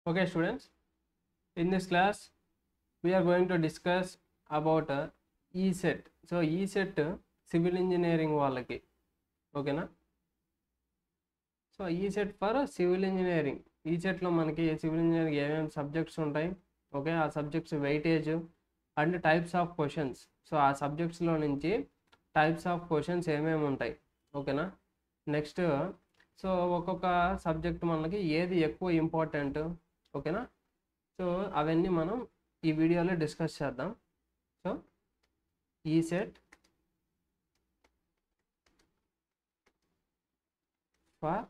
Okay, students, in this class, we are going to discuss about uh, ESET. So, ESET uh, civil engineering వాళ్ళకి ఓకేనా so ESET for civil engineering ఈసెట్లో మనకి civil engineering ఏమేమి subjects ఉంటాయి okay ఆ subjects weightage and types of questions so ఆ సబ్జెక్ట్స్లో నుంచి టైప్స్ ఆఫ్ క్వశ్చన్స్ ఏమేమి ఉంటాయి ఓకేనా నెక్స్ట్ సో ఒక్కొక్క సబ్జెక్ట్ మనకి ఏది ఎక్కువ ఇంపార్టెంట్ ఓకేనా సో అవన్నీ మనం ఈ వీడియోలో డిస్కస్ చేద్దాం so ESET for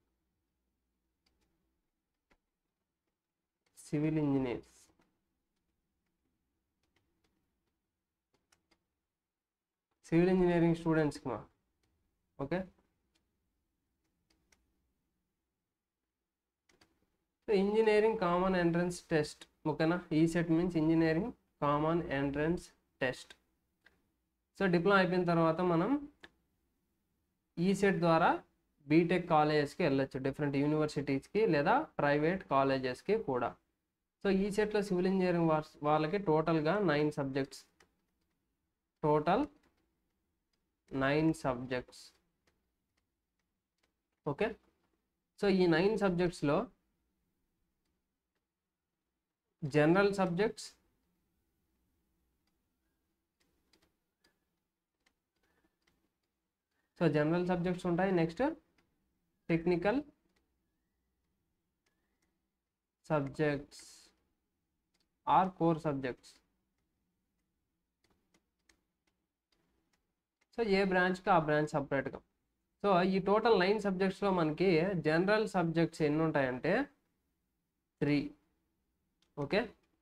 civil engineers civil engineering స్టూడెంట్స్కి మా okay so engineering common entrance test ఓకేనా ESET means engineering common entrance test so diploma అయిపోయిన తర్వాత మనం ఈ సెట్ ద్వారా బీటెక్ కాలేజెస్కి వెళ్ళొచ్చు డిఫరెంట్ యూనివర్సిటీస్కి లేదా ప్రైవేట్ కాలేజెస్కి కూడా సో ఈ సెట్లో సివిల్ ఇంజనీరింగ్ వాళ్ళకి టోటల్గా nine subjects total nine subjects okay so ఈ నైన్ సబ్జెక్ట్స్లో general subjects so general subjects ఉంటాయి next technical subjects or core subjects so ఏ బ్రాంచ్కి ఆ బ్రాంచ్ సపరేట్గా సో ఈ టోటల్ నైన్ సబ్జెక్ట్స్లో మనకి జనరల్ సబ్జెక్ట్స్ ఎన్ని ఉంటాయంటే త్రీ ఓకే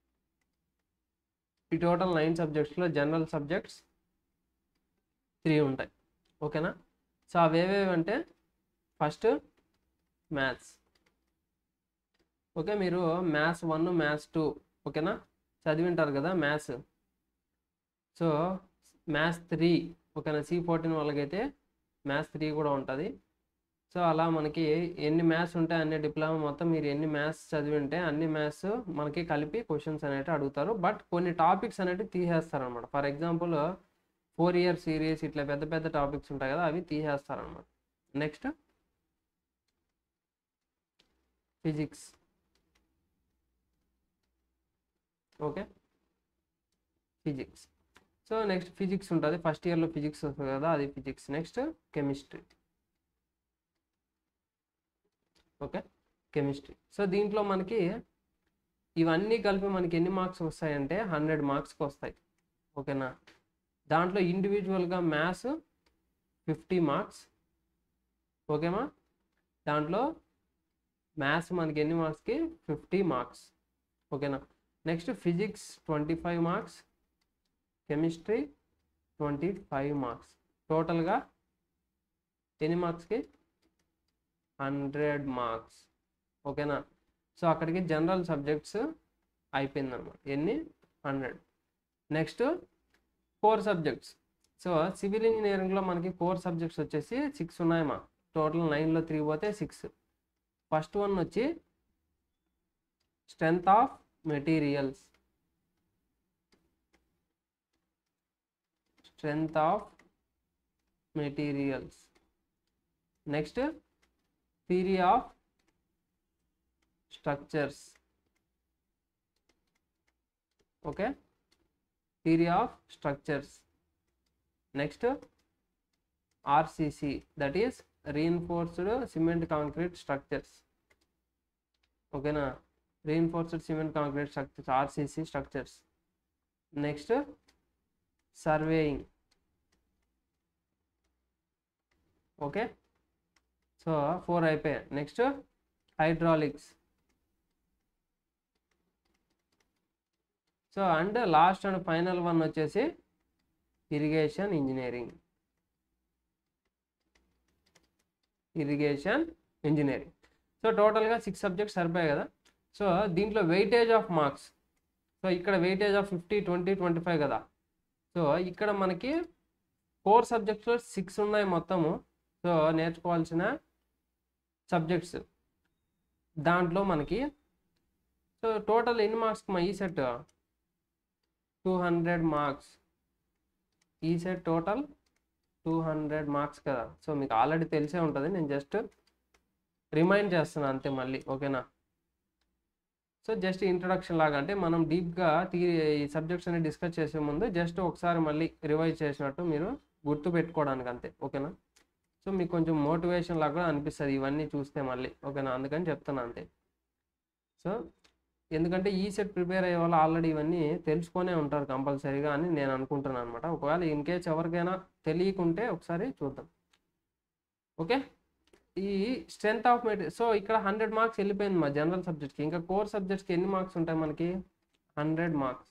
ఈ టోటల్ నైన్ సబ్జెక్ట్స్లో జనరల్ సబ్జెక్ట్స్ త్రీ ఉంటాయి ఓకేనా సో అవి ఏవేవి అంటే ఫస్ట్ మ్యాథ్స్ ఓకే మీరు మ్యాథ్స్ వన్ మ్యాథ్స్ టూ ఓకేనా చదివింటారు కదా మ్యాథ్స్ సో మ్యాథ్స్ త్రీ ఓకేనా సి ఫోర్టీన్ వాళ్ళకైతే మ్యాథ్స్ త్రీ కూడా ఉంటుంది సో అలా మనకి ఎన్ని మ్యాథ్స్ ఉంటాయి అన్ని డిప్లొమా మొత్తం మీరు ఎన్ని మ్యాథ్స్ చదివి ఉంటే అన్ని మ్యాథ్స్ మనకి కలిపి క్వశ్చన్స్ అనేవి అడుగుతారు బట్ కొన్ని టాపిక్స్ అనేవి తీసేస్తారు అనమాట for example four year series ఇట్లా పెద్ద పెద్ద టాపిక్స్ ఉంటాయి కదా అవి తీసేస్తారు అనమాట next physics okay physics so next physics ఉంటుంది ఫస్ట్ ఇయర్లో ఫిజిక్స్ వస్తుంది కదా అది physics next chemistry okay chemistry so దీంట్లో మనకి ఇవన్నీ కలిపి మనకి ఎన్ని మార్క్స్ వస్తాయంటే హండ్రెడ్ మార్క్స్కి వస్తాయి ఓకేనా దాంట్లో ఇండివిజువల్గా మ్యాథ్స్ ఫిఫ్టీ మార్క్స్ ఓకేమా దాంట్లో మ్యాథ్స్ మనకి ఎన్ని మార్క్స్కి ఫిఫ్టీ మార్క్స్ ఓకేనా next physics twenty five marks chemistry twenty five marks టోటల్గా ఎన్ని మార్క్స్కి హండ్రెడ్ మార్క్స్ ఓకేనా సో అక్కడికి జనరల్ సబ్జెక్ట్స్ అయిపోయిందన్నమాట ఎన్ని hundred next core subjects so civil ఇంజనీరింగ్లో మనకి కోర్ సబ్జెక్ట్స్ వచ్చేసి సిక్స్ ఉన్నాయమ్మా టోటల్ నైన్లో త్రీ పోతే సిక్స్ ఫస్ట్ వన్ వచ్చి strength of materials strength of materials next theory of structures okay theory of structures next RCC that is reinforced cement concrete structures ఓకేనా reinforced cement concrete structures RCC structures next surveying okay so four అయిపోయాయి next hydraulics so and last and final one వచ్చేసి irrigation engineering irrigation engineering so టోటల్గా six subjects సరిపోయాయి కదా so దీంట్లో weightage of marks so ఇక్కడ weightage of fifty twenty twenty five కదా so ఇక్కడ మనకి ఫోర్ సబ్జెక్ట్స్లో సిక్స్ ఉన్నాయి మొత్తము సో నేర్చుకోవాల్సిన సబ్జెక్ట్స్ దాంట్లో మనకి సో టోటల్ ఎన్ని మార్క్స్కి మా ESET two hundred marks ESET total two hundred marks కదా సో మీకు ఆల్రెడీ తెలిసే ఉంటుంది నేను జస్ట్ రిమైండ్ చేస్తున్నాను అంతే మళ్ళీ ఓకేనా సో జస్ట్ ఇంట్రొడక్షన్ లాగా అంటే మనం డీప్గా తీ ఈ సబ్జెక్ట్స్ అన్ని డిస్కస్ చేసే ముందు జస్ట్ ఒకసారి మళ్ళీ రివైజ్ చేసినట్టు మీరు గుర్తు పెట్టుకోవడానికి అంతే ఓకేనా సో మీకు కొంచెం మోటివేషన్ లాగా కూడా అనిపిస్తుంది ఇవన్నీ చూస్తే మళ్ళీ ఓకేనా అందుకని చెప్తున్నా అంతే సో ఎందుకంటే ఈ సెట్ ప్రిపేర్ అయ్యే వాళ్ళు ఆల్రెడీ ఇవన్నీ తెలుసుకొనే ఉంటారు కంపల్సరీగా అని నేను అనుకుంటున్నాను అనమాట ఒకవేళ ఇన్ కేస్ ఎవరికైనా తెలియకుంటే ఒకసారి చూద్దాం ఓకే ఈ స్ట్రెంత్ ఆఫ్ మెటీరియల్ సో ఇక్కడ హండ్రెడ్ మార్క్స్ వెళ్ళిపోయింది మా జనరల్ సబ్జెక్ట్కి ఇంకా కోర్ సబ్జెక్ట్స్కి ఎన్ని మార్క్స్ ఉంటాయి మనకి హండ్రెడ్ మార్క్స్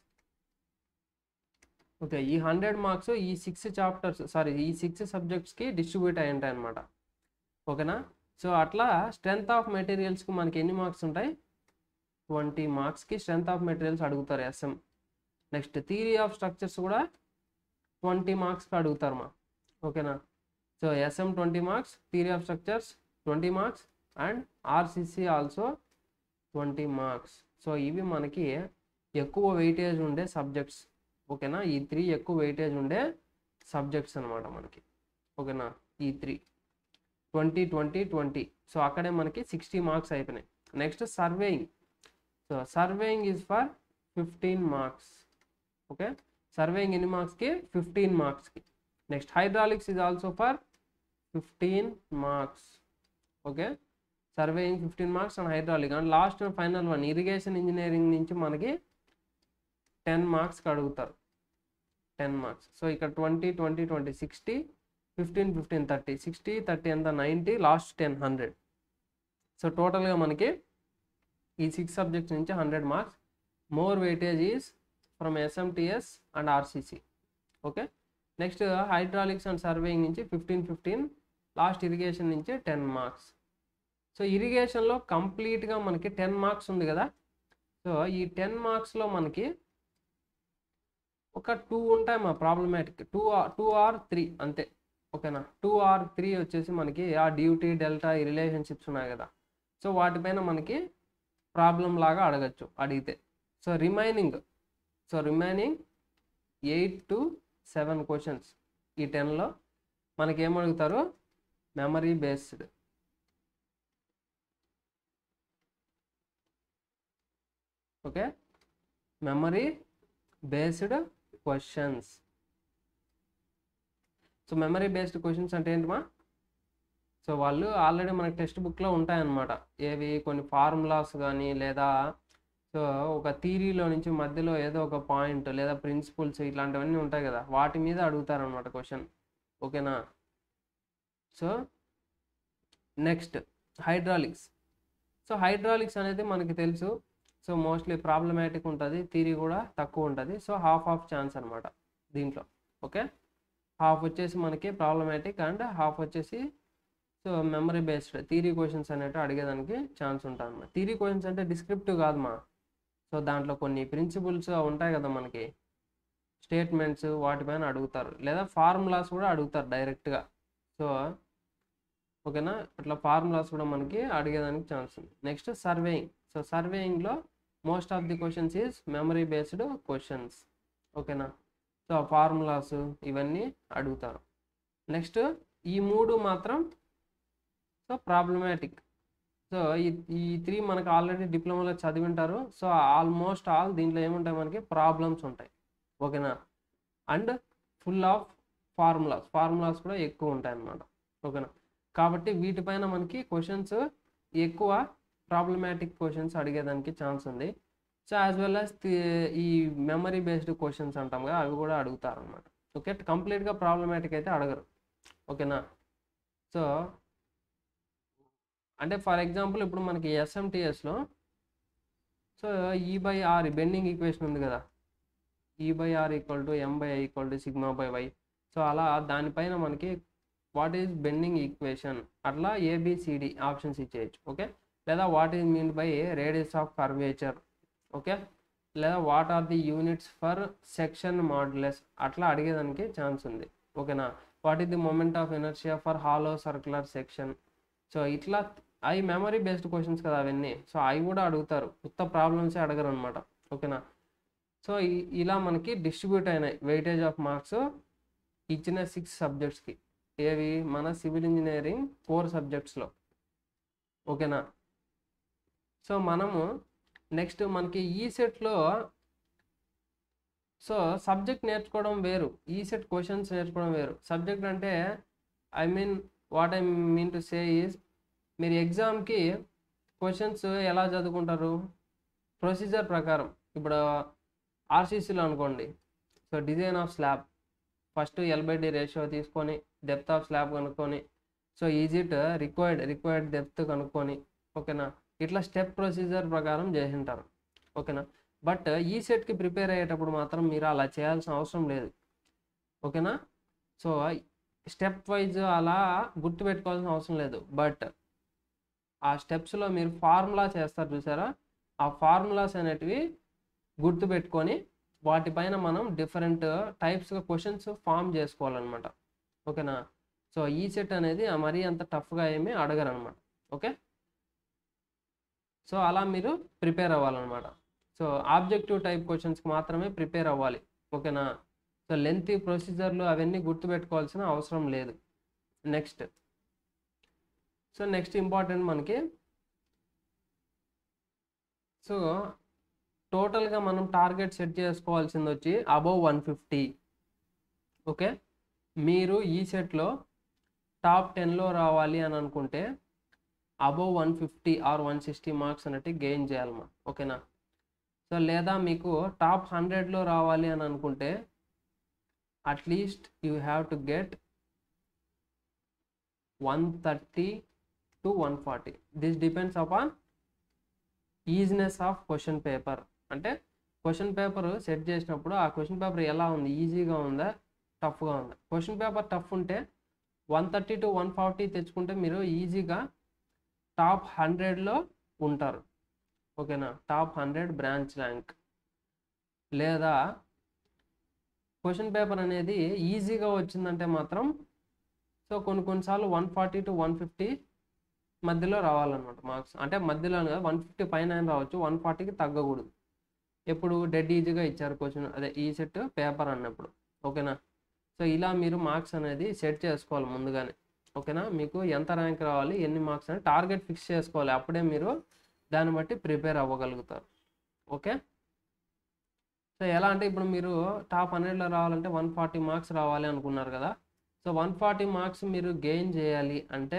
ఓకే ఈ హండ్రెడ్ మార్క్స్ ఈ సిక్స్ చాప్టర్స్ సారీ ఈ సిక్స్ సబ్జెక్ట్స్కి డిస్ట్రిబ్యూట్ అయి ఉంటాయి అనమాట ఓకేనా సో అట్లా స్ట్రెంత్ ఆఫ్ మెటీరియల్స్కి మనకి ఎన్ని మార్క్స్ ఉంటాయి ట్వంటీ మార్క్స్కి స్ట్రెంత్ ఆఫ్ మెటీరియల్స్ అడుగుతారు SM next theory of structures కూడా ట్వంటీ మార్క్స్కి అడుగుతారు మా ఓకేనా so SM twenty marks theory of structures twenty marks and RCC also twenty marks so ఇవి మనకి ఎక్కువ వెయిటేజ్ ఉండే సబ్జెక్ట్స్ ఓకేనా ఈ త్రీ ఎక్కువ వెయిటేజ్ ఉండే సబ్జెక్ట్స్ అనమాట మనకి ఓకేనా ఈ three twenty twenty twenty so అక్కడే మనకి సిక్స్టీ మార్క్స్ అయిపోయినాయి next surveying so surveying is for fifteen marks okay surveying ఎన్ని మార్క్స్కి ఫిఫ్టీన్ మార్క్స్కి next hydraulics is also for fifteen marks okay surveying fifteen marks and hydraulic and last final one irrigation engineering నుంచి మనకి ten మార్క్స్కి అడుగుతారు ten marks so ఇక్కడ twenty twenty twenty sixty fifteen fifteen thirty sixty thirty ఎంత ninety last ten hundred so టోటల్గా మనకి ఈ six subjects నుంచి hundred marks more weightage is from SMTS and RCC okay next hydraulics and surveying నుంచి fifteen fifteen last irrigation నుంచి ten marks so ఇరిగేషన్లో కంప్లీట్గా మనకి టెన్ మార్క్స్ ఉంది కదా సో ఈ టెన్ మార్క్స్లో మనకి ఒక టూ ఉంటాయి మా problematic two two or three అంతే ఓకేనా టూ ఆర్ త్రీ వచ్చేసి మనకి ఆ డ్యూటీ డెల్టా ఈ రిలేషన్షిప్స్ ఉన్నాయి కదా సో వాటిపైన మనకి ప్రాబ్లం లాగా అడగచ్చు అడిగితే so remaining so remaining eight to seven questions ఈ టెన్లో మనకి ఏమడుగుతారు memory based okay memory based questions so memory based questions అంటే ఏంటమ్మా సో వాళ్ళు ఆల్రెడీ మనకి టెక్స్ట్ బుక్లో ఉంటాయన్నమాట ఏవి కొన్ని ఫార్ములాస్ కానీ లేదా సో ఒక థీరీలో నుంచి మధ్యలో ఏదో ఒక పాయింట్ లేదా ప్రిన్సిపల్స్ ఇట్లాంటివన్నీ ఉంటాయి కదా వాటి మీద అడుగుతారనమాట క్వశ్చన్ ఓకేనా so next hydraulics so hydraulics అనేది మనకి తెలుసు సో మోస్ట్లీ ప్రాబ్లమాటిక్ ఉంటుంది థీరీ కూడా తక్కువ ఉంటుంది సో హాఫ్ ఆఫ్ ఛాన్స్ అనమాట దీంట్లో ఓకే హాఫ్ వచ్చేసి మనకి ప్రాబ్లమాటిక్ అండ్ హాఫ్ వచ్చేసి so memory based theory questions అనేవి అడిగేదానికి ఛాన్స్ ఉంటుంది అన్నమాట థీరీ క్వశ్చన్స్ అంటే డిస్క్రిప్టివ్ కాదు మా సో దాంట్లో కొన్ని ప్రిన్సిపల్స్ ఉంటాయి కదా మనకి స్టేట్మెంట్స్ వాటిపైన అడుగుతారు లేదా ఫార్ములాస్ కూడా అడుగుతారు డైరెక్ట్గా సో ఓకేనా అట్లా ఫార్ములాస్ కూడా మనకి అడిగేదానికి ఛాన్స్ ఉంది నెక్స్ట్ సర్వేయింగ్ సో సర్వేయింగ్లో most of the questions is memory based questions ఓకేనా సో ఫార్ములాస్ ఇవన్నీ అడుగుతారు నెక్స్ట్ ఈ మూడు మాత్రం సో ప్రాబ్లమాటిక్ సో ఈ ఈ త్రీ మనకు ఆల్రెడీ డిప్లొమాలో చదివింటారు సో ఆల్మోస్ట్ ఆల్ దీంట్లో ఏముంటాయి మనకి ప్రాబ్లమ్స్ ఉంటాయి ఓకేనా and full of formulas formulas కూడా ఎక్కువ ఉంటాయి అన్నమాట ఓకేనా కాబట్టి వీటిపైన మనకి క్వశ్చన్స్ ఎక్కువ ప్రాబ్లమాటిక్ క్వశ్చన్స్ అడిగేదానికి ఛాన్స్ ఉంది సో యాజ్ వెల్ యాజ్ ఈ మెమరీ బేస్డ్ క్వశ్చన్స్ అంటాం కదా అవి కూడా అడుగుతారు అనమాట ఓకే కంప్లీట్గా ప్రాబ్లమాటిక్ అయితే అడగరు ఓకేనా సో అంటే ఫర్ ఎగ్జాంపుల్ ఇప్పుడు మనకి ఎస్ఎంటిఎస్లో so E by R bending equation ఉంది కదా E by R equal to M by I equal to sigma by Y so అలా దానిపైన మనకి వాట్ ఈజ్ బెండింగ్ ఈక్వేషన్ అట్లా ఏబిసిడి ఆప్షన్స్ ఇచ్చేయచ్చు ఓకే లేదా what is mean by radius of curvature okay లేదా what are the units for section modulus అట్లా అడిగేదానికి chance ఉంది ఓకేనా what is the moment of inertia for hollow circular section so ఇట్లా అవి మెమరీ బేస్డ్ క్వశ్చన్స్ కదా అవన్నీ సో అవి కూడా అడుగుతారు కొత్త ప్రాబ్లమ్సే అడగరు అనమాట ఓకేనా సో ఈ- ఇలా మనకి డిస్ట్రిబ్యూట్ అయినాయి వెయిటేజ్ ఆఫ్ మార్క్స్ ఇచ్చిన సిక్స్ సబ్జెక్ట్స్కి ఏవి మన సివిల్ ఇంజనీరింగ్ ఫోర్ సబ్జెక్ట్స్లో ఓకేనా సో మనము నెక్స్ట్ మనకి ఈ సెట్లో సో సబ్జెక్ట్ నేర్చుకోవడం వేరు ఈ సెట్ క్వశ్చన్స్ నేర్చుకోవడం వేరు సబ్జెక్ట్ అంటే I mean what I mean to say is మీరు ఎగ్జామ్కి క్వశ్చన్స్ ఎలా చదువుకుంటారు ప్రొసీజర్ ప్రకారం ఇప్పుడు ఆర్సీసీలో అనుకోండి so design of slab first L by D ratio తీసుకొని డెప్త్ ఆఫ్ స్లాబ్ కనుక్కొని so is it required required depth కనుక్కొని ఓకేనా ఇట్లా స్టెప్ ప్రొసీజర్ ప్రకారం చేసింటారు ఓకేనా బట్ ఈ సెట్కి ప్రిపేర్ అయ్యేటప్పుడు మాత్రం మీరు అలా చేయాల్సిన అవసరం లేదు ఓకేనా సో స్టెప్ వైజ్ అలా గుర్తుపెట్టుకోవాల్సిన అవసరం లేదు బట్ ఆ స్టెప్స్లో మీరు ఫార్ములా చేస్తారు చూసారా ఆ ఫార్ములాస్ అనేటివి గుర్తుపెట్టుకొని వాటిపైన మనం డిఫరెంట్ టైప్స్గా క్వశ్చన్స్ ఫామ్ చేసుకోవాలన్నమాట ఓకేనా సో ఈ సెట్ అనేది మరీ అంత టఫ్గా ఏమీ అడగరు అనమాట ఓకే సో అలా మీరు ప్రిపేర్ అవ్వాలన్నమాట సో ఆబ్జెక్టివ్ టైప్ క్వశ్చన్స్కి మాత్రమే ప్రిపేర్ అవ్వాలి ఓకేనా సో లెంత్ ప్రొసీజర్లు అవన్నీ గుర్తుపెట్టుకోవాల్సిన అవసరం లేదు నెక్స్ట్ సో నెక్స్ట్ ఇంపార్టెంట్ మనకి సో టోటల్గా మనం టార్గెట్ సెట్ చేసుకోవాల్సింది వచ్చి అబౌవ్ వన్ ఫిఫ్టీ ఓకే మీరు ఈ సెట్లో టాప్ టెన్లో రావాలి అని అనుకుంటే above one fifty or one sixty marks అనేవి గెయిన్ చేయాలమ్మా ఓకేనా సో లేదా మీకు టాప్ హండ్రెడ్లో రావాలి అని అనుకుంటే at least you have to get one thirty to one forty this depends upon easiness of question paper అంటే క్వశ్చన్ పేపర్ సెట్ చేసినప్పుడు ఆ క్వశ్చన్ పేపర్ ఎలా ఉంది ఈజీగా ఉందా టఫ్గా ఉందా క్వశ్చన్ పేపర్ టఫ్ ఉంటే one thirty to one forty తెచ్చుకుంటే మీరు ఈజీగా టాప్ హండ్రెడ్లో ఉంటారు ఓకేనా టాప్ హండ్రెడ్ బ్రాంచ్ ర్యాంక్ లేదా క్వశ్చన్ పేపర్ అనేది ఈజీగా వచ్చిందంటే మాత్రం సో కొన్ని కొన్నిసార్లు one forty to one fifty మధ్యలో రావాలన్నమాట మార్క్స్ అంటే మధ్యలో వన్ ఫిఫ్టీ పైన అయినా రావచ్చు వన్ ఫార్టీకి తగ్గకూడదు ఎప్పుడు డెడ్ ఈజీగా ఇచ్చారు క్వశ్చన్ అదే ఈ సెట్ పేపర్ అన్నప్పుడు ఓకేనా సో ఇలా మీరు మార్క్స్ అనేది సెట్ చేసుకోవాలి ముందుగానే ఓకేనా మీకు ఎంత ర్యాంక్ రావాలి ఎన్ని మార్క్స్ అని టార్గెట్ ఫిక్స్ చేసుకోవాలి అప్పుడే మీరు దాన్ని బట్టి ప్రిపేర్ అవ్వగలుగుతారు ఓకే సో ఎలా అంటే ఇప్పుడు మీరు టాప్ హండ్రెడ్లో రావాలంటే వన్ ఫార్టీ మార్క్స్ రావాలి అనుకున్నారు కదా సో వన్ ఫార్టీ మార్క్స్ మీరు గెయిన్ చేయాలి అంటే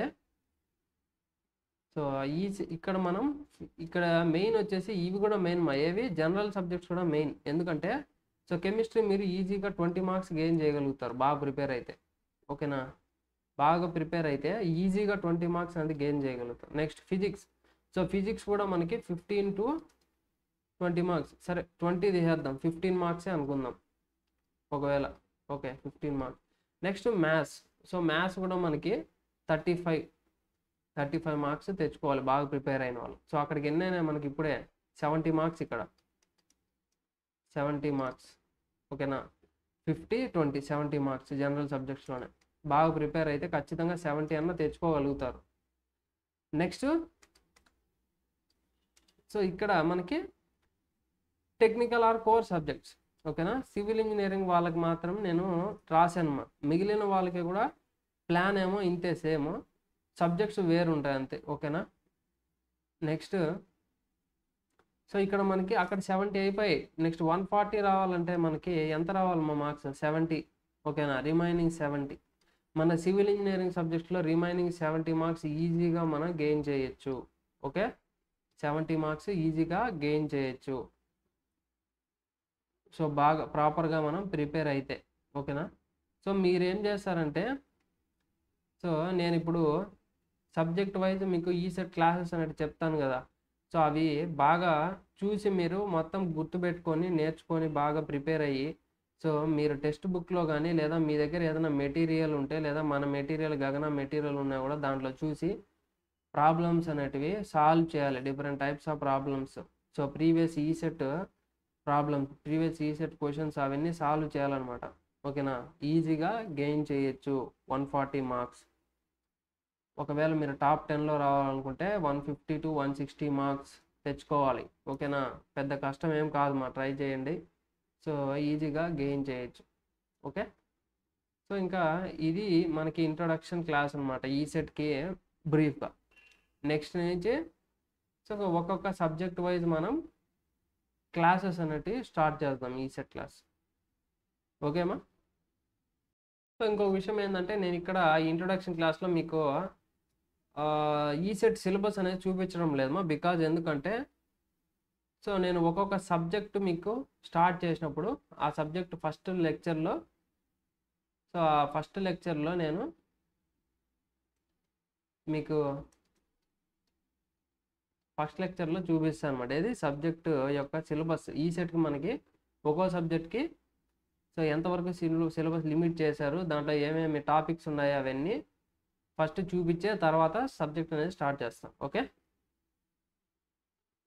సో ఈ ఇక్కడ మనం ఇక్కడ మెయిన్ వచ్చేసి ఇవి కూడా మెయిన్ మా ఏవి జనరల్ సబ్జెక్ట్స్ కూడా మెయిన్ ఎందుకంటే సో కెమిస్ట్రీ మీరు ఈజీగా ట్వంటీ మార్క్స్ గెయిన్ చేయగలుగుతారు బాగా ప్రిపేర్ అయితే ఓకేనా బాగా ప్రిపేర్ అయితే ఈజీగా ట్వంటీ మార్క్స్ అనేది గెయిన్ చేయగలుగుతారు నెక్స్ట్ ఫిజిక్స్ సో ఫిజిక్స్ కూడా మనకి ఫిఫ్టీన్ టు ట్వంటీ మార్క్స్ సరే ట్వంటీ తీసేద్దాం ఫిఫ్టీన్ మార్క్సే అనుకుందాం ఒకవేళ okay fifteen marks next maths so maths కూడా మనకి thirty five thirty five marks తెచ్చుకోవాలి బాగా ప్రిపేర్ అయిన వాళ్ళు సో అక్కడికి ఎన్ని అయినాయి మనకి ఇప్పుడే సెవెంటీ మార్క్స్ ఇక్కడ సెవెంటీ మార్క్స్ ఓకేనా fifty twenty seventy marks general సబ్జెక్ట్స్లోనే బాగా ప్రిపేర్ అయితే ఖచ్చితంగా సెవెంటీ అన్న తెచ్చుకోగలుగుతారు నెక్స్ట్ సో ఇక్కడ మనకి టెక్నికల్ ఆర్ కోర్ సబ్జెక్ట్స్ ఓకేనా సివిల్ ఇంజనీరింగ్ వాళ్ళకి మాత్రం నేను రాశాను మా మిగిలిన వాళ్ళకి కూడా ప్లాన్ ఏమో ఇంతే సేమ్ సబ్జెక్ట్స్ వేరు ఉంటాయి అంతే ఓకేనా నెక్స్ట్ సో ఇక్కడ మనకి అక్కడ సెవెంటీ అయిపోయి నెక్స్ట్ వన్ ఫార్టీ రావాలంటే మనకి ఎంత రావాలి మా మార్క్స్ సెవెంటీ ఓకేనా రిమైనింగ్ సెవెంటీ మన సివిల్ ఇంజనీరింగ్ సబ్జెక్ట్లో రిమైనింగ్ సెవెంటీ మార్క్స్ ఈజీగా మనం గెయిన్ చేయొచ్చు ఓకే సెవెంటీ మార్క్స్ ఈజీగా గెయిన్ చేయొచ్చు సో బాగా ప్రాపర్గా మనం ప్రిపేర్ అయితే ఓకేనా సో మీరేం చేస్తారంటే సో నేను ఇప్పుడు సబ్జెక్ట్ వైజ్ మీకు ఈ సెట్ క్లాసెస్ అనేది చెప్తాను కదా సో అవి బాగా చూసి మీరు మొత్తం గుర్తుపెట్టుకొని నేర్చుకొని బాగా ప్రిపేర్ అయ్యి సో మీరు టెక్స్ట్ బుక్లో కానీ లేదా మీ దగ్గర ఏదైనా మెటీరియల్ ఉంటే లేదా మన మెటీరియల్ గగన మెటీరియల్ ఉన్నా కూడా దాంట్లో చూసి ప్రాబ్లమ్స్ అనేటివి సాల్వ్ చేయాలి different types of problems so previous ECET problems previous ECET questions అవన్నీ సాల్వ్ చేయాలన్నమాట ఓకేనా ఈజీగా గెయిన్ చేయొచ్చు వన్ ఫార్టీ మార్క్స్ ఒకవేళ మీరు టాప్ టెన్లో రావాలనుకుంటే one fifty to one sixty marks తెచ్చుకోవాలి ఓకేనా పెద్ద కష్టం ఏం కాదు మా ట్రై చేయండి సో ఈజీగా గెయిన్ చేయొచ్చు ఓకే సో ఇంకా ఇది మనకి ఇంట్రొడక్షన్ క్లాస్ అనమాట ఈ సెట్కి బ్రీఫ్గా నెక్స్ట్ నుంచి సో ఒక్కొక్క సబ్జెక్ట్ వైజ్ మనం క్లాసెస్ అనేటివి స్టార్ట్ చేద్దాం ఈ సెట్ క్లాస్ ఓకేమా సో ఇంకో విషయం ఏంటంటే నేను ఇక్కడ ఇంట్రొడక్షన్ క్లాస్లో మీకు ఈ సెట్ సిలబస్ అనేది చూపించడం లేదమ్మా బికాజ్ ఎందుకంటే సో నేను ఒక్కొక్క సబ్జెక్టు మీకు స్టార్ట్ చేసినప్పుడు ఆ సబ్జెక్ట్ ఫస్ట్ లెక్చర్లో సో ఆ ఫస్ట్ లెక్చర్లో నేను మీకు ఫస్ట్ లెక్చర్లో చూపిస్తాను అనమాట ఏది సబ్జెక్ట్ యొక్క సిలబస్ ఈ సెట్కి మనకి ఒక్కో సబ్జెక్ట్కి సో ఎంతవరకు సిలు సిలబస్ లిమిట్ చేశారు దాంట్లో ఏమేమి టాపిక్స్ ఉన్నాయో అవన్నీ ఫస్ట్ చూపించే తర్వాత సబ్జెక్ట్ అనేది స్టార్ట్ చేస్తాం ఓకే